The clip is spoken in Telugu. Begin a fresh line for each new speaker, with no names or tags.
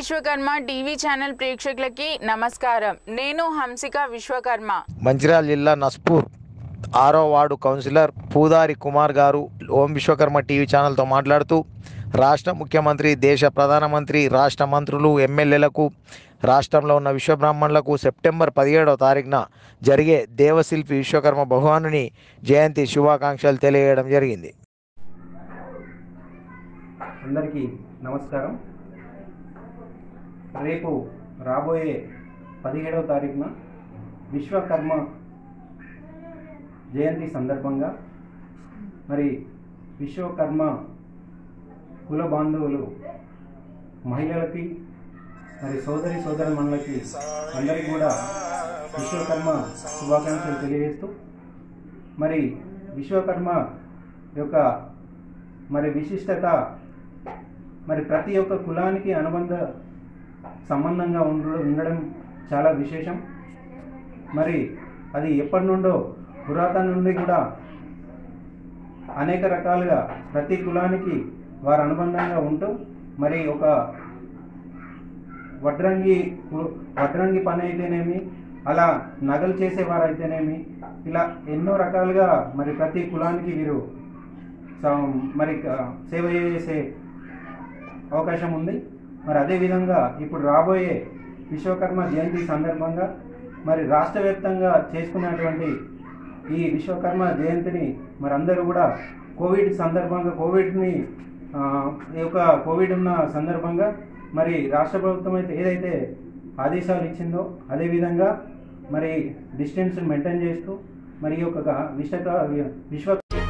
విశ్వకర్మ టీవీ ఛానల్ ప్రేక్షకులకి నమస్కారం నేను హంసిక విశ్వకర్మ
మంచిర్యాల జిల్లా నస్పూర్ ఆరో వార్డు కౌన్సిలర్ పూదారి కుమార్ గారు ఓం విశ్వకర్మ టీవీ ఛానల్తో మాట్లాడుతూ రాష్ట్ర ముఖ్యమంత్రి దేశ ప్రధానమంత్రి రాష్ట్ర మంత్రులు ఎమ్మెల్యేలకు రాష్ట్రంలో ఉన్న విశ్వబ్రాహ్మణులకు సెప్టెంబర్ పదిహేడవ తారీఖున జరిగే దేవశిల్పి విశ్వకర్మ భగవానుని జయంతి శుభాకాంక్షలు తెలియజేయడం జరిగింది
అందరికీ నమస్కారం రేపు రాబోయే పదిహేడవ తారీఖున విశ్వకర్మ జయంతి సందర్భంగా మరి విశ్వకర్మ కుల బాంధవులు మహిళలకి మరి సోదరి సోదరమణులకి అందరికీ కూడా విశ్వకర్మ శుభాకాంక్షలు తెలియజేస్తూ మరి విశ్వకర్మ యొక్క మరి విశిష్టత మరి ప్రతి ఒక్క కులానికి అనుబంధ సంబంధంగా ఉండడం ఉండడం చాలా విశేషం మరి అది ఎప్పటి నుండో పురాతన నుండి కూడా అనేక రకాలుగా ప్రతి కులానికి వారు అనుబంధంగా ఉంటూ మరి ఒక వడ్రంగి కు- వడ్రంగి పని అయితేనేమి అలా నగలు చేసేవారు అయితేనేమి ఇలా ఎన్నో రకాలుగా మరి ప్రతి కులానికి వీరు స- మరి క- సేవ చేసే అవకాశం ఉంది మరి అదేవిధంగా ఇప్పుడు రాబోయే విశ్వకర్మ జయంతి సందర్భంగా మరి రాష్ట్ర వ్యాప్తంగా చేసుకున్నటువంటి ఈ విశ్వకర్మ జయంతిని మరి అందరూ కూడా కోవిడ్ సందర్భంగా కోవిడ్ని ఆ, ఈ యొక్క కోవిడ్ ఉన్న సందర్భంగా మరి రాష్ట్ర ప్రభుత్వం అయితే ఏదైతే ఆదేశాలు ఇచ్చిందో అదేవిధంగా మరి డిస్టెన్స్ మెయింటైన్ చేస్తూ మరి ఈ యొక్క విశ్వ విశ్వ